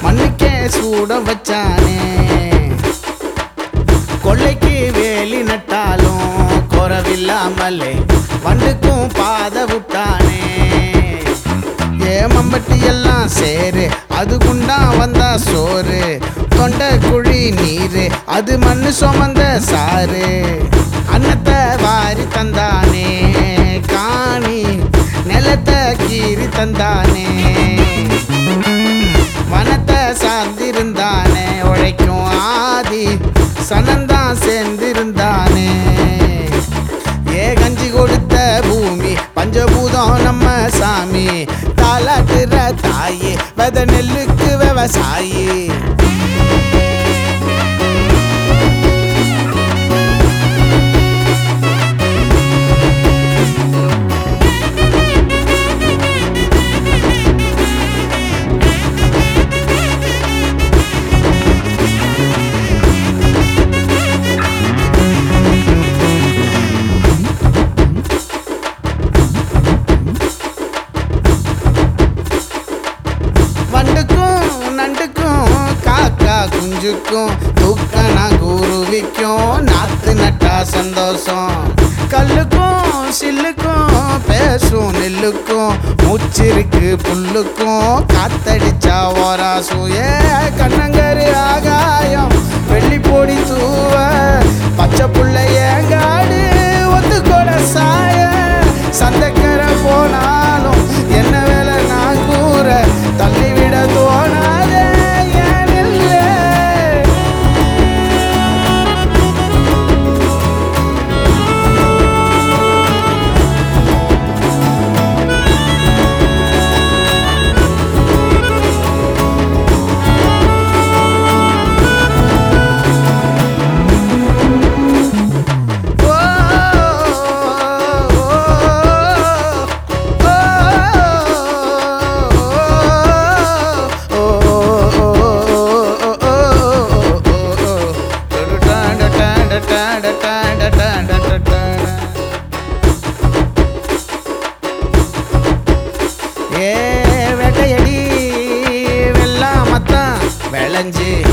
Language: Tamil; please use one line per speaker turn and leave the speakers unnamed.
மண்ணுக்கே சூட வச்சானே கொள்ளைக்கு வேலி நட்டாலும் குறவில்லாமலே வண்டுக்கும் பாத விட்டானே ஏமம்பட்டி எல்லாம் சேரு அது குண்டா வந்தா சோறு தொண்டை குழி நீரு அது மண்ணு சுமந்த சாறு அன்னத்தை வாரி தந்தானே காணி நிலத்தை கீறி தந்தானே வனத்தை சார்ந்திருந்தானே உழைக்கும் ஆதி சனந்தான் சேர்ந்திருந்தானே ஏ கஞ்சி கொடுத்த பூமி பஞ்சபூதம் நம்ம சாமி தாலாட்டுற தாயி வெத நெல்லுக்கு விவசாயி வண்டுக்கும் நண்டுக்கும் காக்கா குஞ்சுக்கும் தூக்கனா குருவிக்கும் நாத்து நட்டா சந்தோஷம் கல்லுக்கும் சில்லுக்கும் பேசும் நெல்லுக்கும் மூச்சிருக்கு புல்லுக்கும் காத்தடிச்சா ஓராசும் ஏ கண்ணங்கரு ஆகாயம் வெள்ளி பொடி தூவ பச்சை புள்ள ஏங்காடு ஒத்து கூட சாய சந்தக்கரை போனாலும் என்ன வேலை நான் கூற தள்ளிவிட தோணாதே ஏன் இல்லை ஏ வேட்டையடி வெள்ளாமத்தான் விளைஞ்சு